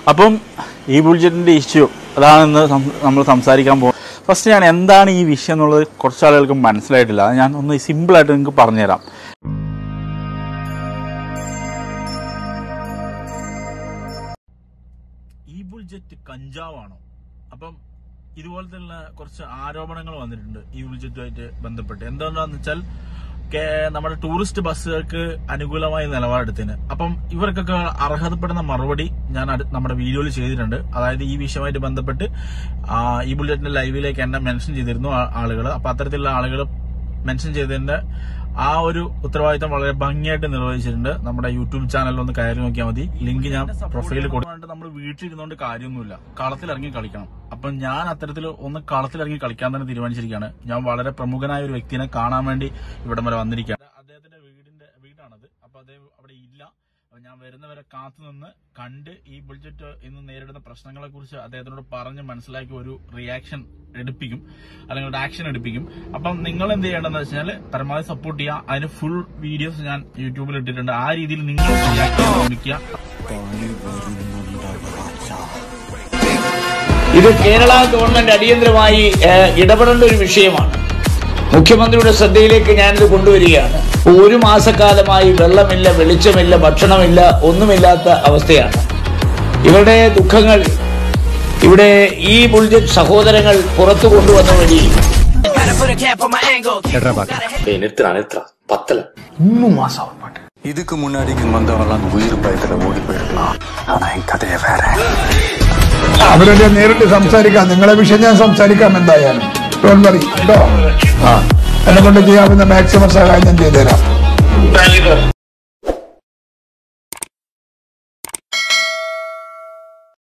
അപ്പം ഈ ബുൾജറ്റിൻ്റെ ഇഷ്യൂ അതാണ് ഇന്ന് സം- നമ്മൾ സംസാരിക്കാൻ പോകും ഫസ്റ്റ് ഞാൻ എന്താണ് ഈ വിഷയം എന്നുള്ളത് കുറച്ച് ആളുകൾക്ക് മനസ്സിലായിട്ടില്ല അത് ഞാൻ ഒന്ന് സിമ്പിളായിട്ട് നിങ്ങൾക്ക് പറഞ്ഞുതരാം ഈ ബുൾജറ്റ് കഞ്ചാവാണോ അപ്പം ഇതുപോലത്തെ കുറച്ച് ആരോപണങ്ങൾ വന്നിട്ടുണ്ട് ഈ ബുൾജറ്റുമായിട്ട് ബന്ധപ്പെട്ട് എന്താണെന്ന് വെച്ചാൽ കേ- നമ്മുടെ ടൂറിസ്റ്റ് ബസ്സുകൾക്ക് അനുകൂലമായ നിലപാടെടുത്തിന് അപ്പം ഇവർക്കൊക്കെ അർഹതപ്പെടുന്ന മറുപടി ഞാൻ അടു- നമ്മുടെ വീഡിയോയിൽ ചെയ്തിട്ടുണ്ട് അതായത് ഈ വിഷയമായിട്ട് ബന്ധപ്പെട്ട് ആ, ഈ ബുള്ളറ്റിന്റെ ലൈവിലേക്ക് എന്നെ മെൻഷൻ ചെയ്തിരുന്നു ആളുകൾ അപ്പൊ അത്തരത്തിലുള്ള ആളുകൾ മെൻഷൻ ചെയ്തതിന്റെ ആ ഒരു ഉത്തരവാദിത്തം വളരെ ഭംഗിയായിട്ട് നിർവഹിച്ചിട്ടുണ്ട് നമ്മുടെ യൂട്യൂബ് ചാനലിൽ ഒന്ന് കയറി നോക്കിയാൽ മതി ലിങ്ക് ഞാൻ പ്രൊഫൈലിൽ കൊടുക്കുന്നുണ്ട് നമ്മൾ വീട്ടിലിരുന്നുകൊണ്ട് കാര്യമൊന്നുമില്ല കളത്തിലിറങ്ങി കളിക്കണം അപ്പൊ ഞാൻ അത്തരത്തിൽ ഒന്ന് കളത്തിലിറങ്ങി കളിക്കാൻ തന്നെ തീരുമാനിച്ചിരിക്കുകയാണ് ഞാൻ വളരെ പ്രമുഖനായ ഒരു വ്യക്തിനെ കാണാൻ വേണ്ടി ഇവിടം വരെ വന്നിരിക്കുകയാണ് അദ്ദേഹത്തിന്റെ വീടിന്റെ വീടാണത് അപ്പൊ അദ്ദേഹം അവിടെ ഇല്ല അപ്പൊ ഞാൻ വരുന്നവരെ കാത്തു നിന്ന് കണ്ട് ഈ ബഡ്ജറ്റ് ഇന്ന് നേരിടുന്ന പ്രശ്നങ്ങളെ കുറിച്ച് അദ്ദേഹത്തിനോട് പറഞ്ഞ് മനസ്സിലാക്കി ഒരു റിയാക്ഷൻ എടുപ്പിക്കും അല്ലെങ്കിൽ ഒരു ആക്ഷൻ എടുപ്പിക്കും അപ്പം നിങ്ങൾ എന്ത് ചെയ്യേണ്ടതെന്ന് വെച്ചാൽ പരമാവധി സപ്പോർട്ട് ചെയ്യുക അതിന് ഫുൾ വീഡിയോസ് ഞാൻ യൂട്യൂബിൽ ഇട്ടിട്ടുണ്ട് ആ രീതിയിൽ നിങ്ങൾ റിയാക്ട് ചെയ്യാൻ ശ്രമിക്കുക ഇത് കേരള ഗവൺമെന്റ് അടിയന്തരമായി ഏഹ്, ഇടപെടേണ്ട ഒരു വിഷയമാണ് മുഖ്യമന്ത്രിയുടെ ശ്രദ്ധയിലേക്ക് ഞാനിത് കൊണ്ടുവരികയാണ് ഒരു മാസക്കാലമായി വെള്ളമില്ല വെളിച്ചമില്ല ഭക്ഷണമില്ല ഒന്നുമില്ലാത്ത അവസ്ഥയാണ് ഇവരുടെ ദുഃഖങ്ങൾ ഇവിടെ ഈ ബുൾജറ്റ് സഹോദരങ്ങൾ പുറത്തു കൊണ്ടുവന്ന വഴി ஏய் நிறுத்துறா நிறுத்துறா பத்தல இதுக்கு முன்னாடி இங்க வந்தவங்கலாம் உயிர் பயத்துல ஓடி போயிருக்கலாம் ஆனா என் கதையை வேற അവരുടെ നേരിട്ട് സംസാരിക്കാം നിങ്ങളെ വിഷയം ഞാൻ സംസാരിക്കാം എന്തായാലും ഡോണ്ട് വറി കേട്ടോ ആ എന്നെ കൊണ്ട് ചെയ്യാവുന്ന മാക്സിമം സഹായം ഞാൻ ചെയ്തുതരാം